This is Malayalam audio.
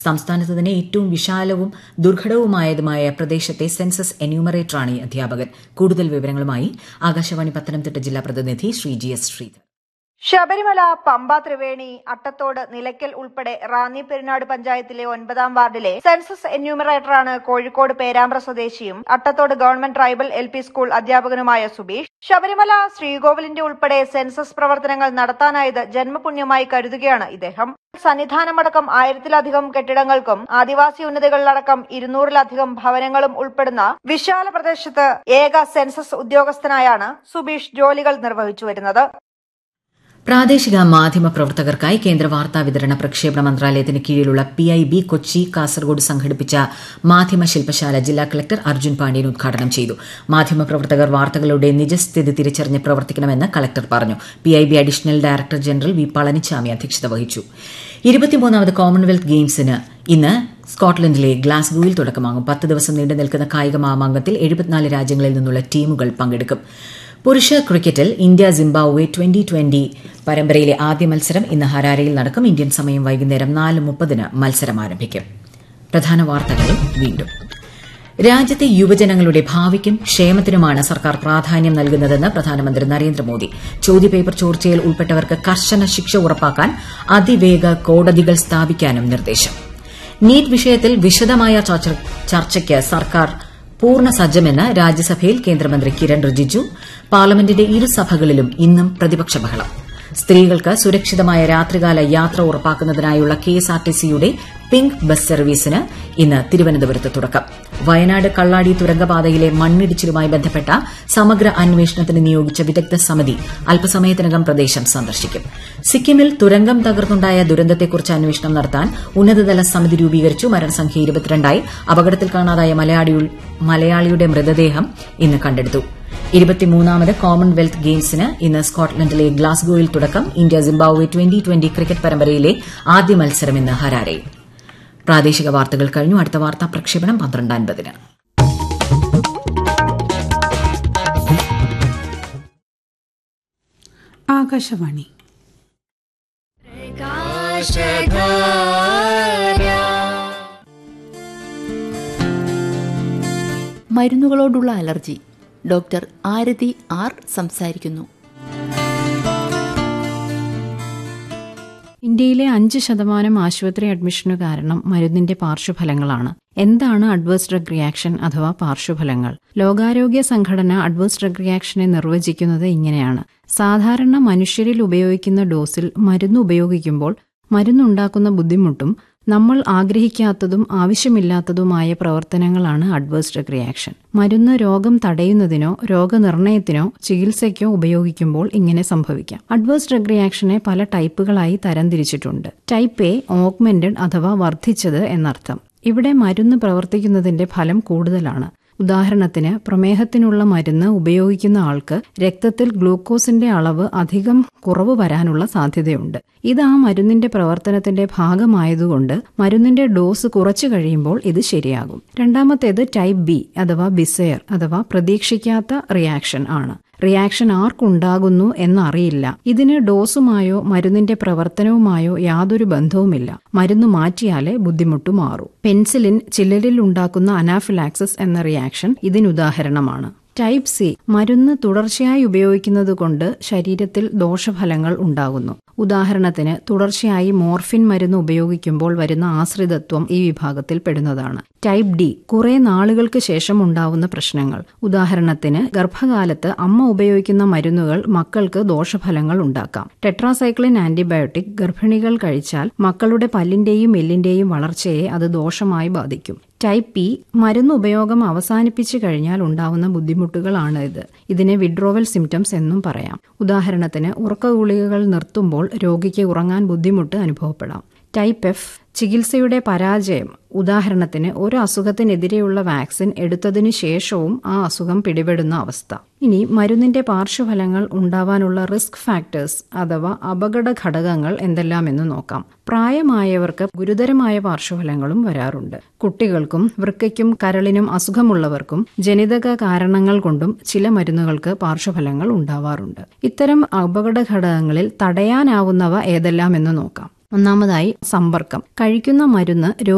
സംസ്ഥാനത്ത് തന്നെ ഏറ്റവും വിശാലവും ദുർഘടവുമായതുമായ പ്രദേശത്തെ സെൻസസ് എന്യൂമറേറ്ററാണ് ഈ അധ്യാപകൻ കൂടുതൽ വിവരങ്ങളുമായി ആകാശവാണി പത്തനംതിട്ട ജില്ലാ പ്രതിനിധി ശ്രീ ജി എസ് ശ്രീധർ ശബരിമല പമ്പ ത്രിവേണി അട്ടത്തോട് നിലയ്ക്കൽ ഉൾപ്പെടെ റാന്നി പെരുന്നാട് പഞ്ചായത്തിലെ ഒൻപതാം വാർഡിലെ സെൻസസ് എന്യൂമറേറ്ററാണ് കോഴിക്കോട് പേരാമ്പ്ര സ്വദേശിയും Attathode government tribal L P school അധ്യാപകനുമായ സുബീഷ് ശബരിമല ശ്രീകോവിലിന്റെ ഉൾപ്പെടെ സെൻസസ് പ്രവർത്തനങ്ങൾ നടത്താനായത് ജന്മപുണ്യമായി കരുതുകയാണ് ഇദ്ദേഹം സന്നിധാനമടക്കം ആയിരത്തിലധികം കെട്ടിടങ്ങൾക്കും ആദിവാസി ഉന്നതികളിലടക്കം ഇരുന്നൂറിലധികം ഭവനങ്ങളും ഉൾപ്പെടുന്ന വിശാല പ്രദേശത്ത് ഏക സെൻസസ് ഉദ്യോഗസ്ഥനായാണ് സുബീഷ് ജോലികൾ നിർവഹിച്ചു വരുന്നത് പ്രാദേശിക മാധ്യമ പ്രവർത്തകർക്കായി കേന്ദ്ര വാർത്താ വിതരണ പ്രക്ഷേപണ മന്ത്രാലയത്തിന് കീഴിലുള്ള P I B Kochi Kasaragod സംഘടിപ്പിച്ച മാധ്യമ ശില്പശാല ജില്ലാ കളക്ടർ അർജുൻ പാണ്ഡ്യൻ ഉദ്ഘാടനം ചെയ്തു മാധ്യമ പ്രവർത്തകർ വാർത്തകളുടെ നിജസ്ഥിതി തിരിച്ചറിഞ്ഞ് പ്രവർത്തിക്കണമെന്ന് കളക്ടർ പറഞ്ഞു P I B additional director general V Palanichami അധ്യക്ഷത വഹിച്ചു ഇരുപത്തിമൂന്നാമത് കോമൺവെൽത്ത് ഗെയിംസിന് ഇന്ന് സ്കോട്ട്ലൻഡിലെ ഗ്ലാസ്ഗോയിൽ തുടക്കമാകും പത്ത് ദിവസം നീണ്ടു നിൽക്കുന്ന കായിക മാമാങ്കത്തിൽ എഴുപത്തിനാല് രാജ്യങ്ങളിൽ നിന്നുള്ള ടീമുകൾ പങ്കെടുക്കും പുരുഷ ക്രിക്കറ്റിൽ ഇന്ത്യ സിംബാബ്വെ ട്വന്റി ട്വന്റി പരമ്പരയിലെ ആദ്യ മത്സരം ഇന്ന് ഹരാരയിൽ നടക്കും ഇന്ത്യൻ സമയം വൈകുന്നേരം നാല് മുപ്പതിന് മത്സരം ആരംഭിക്കും പ്രധാന വാർത്തകളും വീണ്ടും രാജ്യത്തെ യുവജനങ്ങളുടെ ഭാവിക്കും ക്ഷേമത്തിനുമാണ് സർക്കാർ പ്രാധാന്യം നൽകുന്നതെന്ന് പ്രധാനമന്ത്രി നരേന്ദ്രമോദി ചോദ്യപേപ്പർ ചോർച്ചയിൽ ഉൾപ്പെട്ടവർക്ക് കർശന ശിക്ഷ ഉറപ്പാക്കാൻ അതിവേഗ കോടതികൾ സ്ഥാപിക്കാനും നിർദ്ദേശം നീറ്റ് വിഷയത്തിൽ വിശദമായ ചർച്ചയ്ക്ക് സർക്കാർ പൂർണ്ണ സജ്ജമെന്ന് രാജ്യസഭയിൽ കേന്ദ്രമന്ത്രി കിരൺ റിജിജു പാർലമെന്റിന്റെ ഇരുസഭകളിലും ഇന്നും പ്രതിപക്ഷ ബഹളം സ്ത്രീകൾക്ക് സുരക്ഷിതമായ രാത്രികാല യാത്ര ഉറപ്പാക്കുന്നതിനായുള്ള കെഎസ്ആർടിസിയുടെ പിങ്ക് ബസ് സർവീസിന് ഇന്ന് തിരുവനന്തപുരത്ത് തുടക്കം വയനാട് കള്ളാടി തുരങ്കപാതയിലെ മണ്ണിടിച്ചിലുമായി ബന്ധപ്പെട്ട സമഗ്ര അന്വേഷണത്തിന് നിയോഗിച്ച വിദഗ്ധ സമിതി അല്പസമയത്തിനകം പ്രദേശം സന്ദർശിക്കും സിക്കിമിൽ തുരങ്കം തകർന്നുണ്ടായ ദുരന്തത്തെക്കുറിച്ച് അന്വേഷണം നടത്താൻ ഉന്നതതല സമിതി രൂപീകരിച്ചു മരണസംഖ്യ ഇരുപത്തിരണ്ടായി അപകടത്തിൽ കാണാതായ മലയാളിയുടെ മൃതദേഹം ഇന്ന് കണ്ടെടുത്തു ഇരുപത്തിമൂന്നാമത് കോമൺവെൽത്ത് ഗെയിംസിന് ഇന്ന് സ്കോട്ട്ലൻഡിലെ ഗ്ലാസ്ഗോയിൽ തുടക്കം India Zimbabwe twenty twenty cricket പരമ്പരയിലെ ആദ്യ മത്സരം ഇന്ന് ഹരാരയിൽ പ്രാദേശിക വാർത്തകൾ കഴിഞ്ഞു അടുത്ത വാർത്താ പ്രക്ഷേപണം പന്ത്രണ്ട് അൻപതിന് ആകാശവാണി മരുന്നുകളോടുള്ള അലർജി ഡോക്ടർ ആരതി ആർ സംസാരിക്കുന്നു ഇന്ത്യയിലെ അഞ്ച് ശതമാനം ആശുപത്രി അഡ്മിഷനു കാരണം മരുന്നിന്റെ പാർശ്വഫലങ്ങളാണ് എന്താണ് അഡ്വേഴ്സ് ഡ്രഗ് റിയാക്ഷൻ അഥവാ പാർശ്വഫലങ്ങൾ ലോകാരോഗ്യ സംഘടന അഡ്വേഴ്സ് ഡ്രഗ് റിയാക്ഷനെ നിർവചിക്കുന്നത് ഇങ്ങനെയാണ് സാധാരണ മനുഷ്യരിൽ ഉപയോഗിക്കുന്ന ഡോസിൽ മരുന്ന് ഉപയോഗിക്കുമ്പോൾ മരുന്നുണ്ടാക്കുന്ന ബുദ്ധിമുട്ടും നമ്മൾ ആഗ്രഹിക്കാത്തതും ആവശ്യമില്ലാത്തതുമായ പ്രവർത്തനങ്ങളാണ് അഡ്വേഴ്സ് ഡ്രഗ് റിയാക്ഷൻ മരുന്ന് രോഗം തടയുന്നതിനോ രോഗനിർണയത്തിനോ ചികിത്സയ്ക്കോ ഉപയോഗിക്കുമ്പോൾ ഇങ്ങനെ സംഭവിക്കാം അഡ്വേഴ്സ് ഡ്രഗ് റിയാക്ഷനെ പല ടൈപ്പുകളായി തരംതിരിച്ചിട്ടുണ്ട് ടൈപ്പ് എ ഓഗ്മെന്റഡ് അഥവാ വർദ്ധിച്ചത് എന്നർത്ഥം ഇവിടെ മരുന്ന് പ്രവർത്തിക്കുന്നതിന്റെ ഫലം കൂടുതലാണ് ഉദാഹരണത്തിന് പ്രമേഹത്തിനുള്ള മരുന്ന് ഉപയോഗിക്കുന്ന ആൾക്ക് രക്തത്തിൽ ഗ്ലൂക്കോസിന്റെ അളവ് അധികം കുറവ് വരാനുള്ള സാധ്യതയുണ്ട് ഇത് ആ മരുന്നിന്റെ പ്രവർത്തനത്തിന്റെ ഭാഗമായതുകൊണ്ട് മരുന്നിന്റെ ഡോസ് കുറച്ചു കഴിയുമ്പോൾ ഇത് ശരിയാകും രണ്ടാമത്തേത് ടൈപ്പ് ബി അഥവാ ബിസയർ അഥവാ പ്രതീക്ഷിക്കാത്ത റിയാക്ഷൻ ആണ് റിയാക്ഷൻ ആർക്കുണ്ടാകുന്നു എന്നറിയില്ല ഇതിന് ഡോസുമായോ മരുന്നിന്റെ പ്രവർത്തനവുമായോ യാതൊരു ബന്ധവുമില്ല മരുന്ന് മാറ്റിയാലേ ബുദ്ധിമുട്ട് മാറൂ പെൻസിലിൻ ചിലരിൽ ഉണ്ടാക്കുന്ന അനാഫിലാക്സിസ് എന്ന റിയാക്ഷൻ ഇതിനുദാഹരണമാണ് ടൈപ്പ് സി മരുന്ന് തുടർച്ചയായി ഉപയോഗിക്കുന്നത് കൊണ്ട് ശരീരത്തിൽ ദോഷഫലങ്ങൾ ഉണ്ടാകുന്നു ഉദാഹരണത്തിന് തുടർച്ചയായി മോർഫിൻ മരുന്ന് ഉപയോഗിക്കുമ്പോൾ വരുന്ന ആശ്രിതത്വം ഈ വിഭാഗത്തിൽ പെടുന്നതാണ് ടൈപ്പ് ഡി കുറെ നാളുകൾക്ക് ശേഷം ഉണ്ടാവുന്ന പ്രശ്നങ്ങൾ ഉദാഹരണത്തിന് ഗർഭകാലത്ത് അമ്മ ഉപയോഗിക്കുന്ന മരുന്നുകൾ മക്കൾക്ക് ദോഷഫലങ്ങൾ ഉണ്ടാക്കാം ടെട്രാസൈക്ലിൻ ആന്റിബയോട്ടിക് ഗർഭിണികൾ കഴിച്ചാൽ മക്കളുടെ പല്ലിന്റെയും എല്ലിന്റെയും വളർച്ചയെ അത് ദോഷമായി ബാധിക്കും ടൈപ്പ് പി മരുന്ന് ഉപയോഗം അവസാനിപ്പിച്ചു കഴിഞ്ഞാൽ ഉണ്ടാവുന്ന ബുദ്ധിമുട്ടുകളാണ് ഇത് ഇതിനെ വിഡ്രോവൽ സിംറ്റംസ് എന്നും പറയാം ഉദാഹരണത്തിന് ഉറക്ക ഗുളികകൾ നിർത്തുമ്പോൾ രോഗിക്ക് ഉറങ്ങാൻ ബുദ്ധിമുട്ട് അനുഭവപ്പെടാം ടൈപ്പ് എഫ് ചികിത്സയുടെ പരാജയം ഉദാഹരണത്തിന് ഒരു അസുഖത്തിനെതിരെയുള്ള വാക്സിൻ എടുത്തതിനു ശേഷവും ആ അസുഖം പിടിപെടുന്ന അവസ്ഥ ഇനി മരുന്നിന്റെ പാർശ്വഫലങ്ങൾ ഉണ്ടാവാനുള്ള റിസ്ക് ഫാക്ടേഴ്സ് അഥവാ അപകട ഘടകങ്ങൾ എന്തെല്ലാമെന്ന് നോക്കാം പ്രായമായവർക്ക് ഗുരുതരമായ പാർശ്വഫലങ്ങളും വരാറുണ്ട് കുട്ടികൾക്കും വൃക്കയ്ക്കും കരളിനും അസുഖമുള്ളവർക്കും ജനിതക കാരണങ്ങൾ കൊണ്ടും ചില മരുന്നുകൾക്ക് പാർശ്വഫലങ്ങൾ ഉണ്ടാവാറുണ്ട് ഇത്തരം അപകട ഘടകങ്ങളിൽ തടയാനാവുന്നവ ഏതെല്ലാമെന്ന് നോക്കാം ഒന്നാമതായി സമ്പർക്കം കഴിക്കുന്ന മരുന്ന്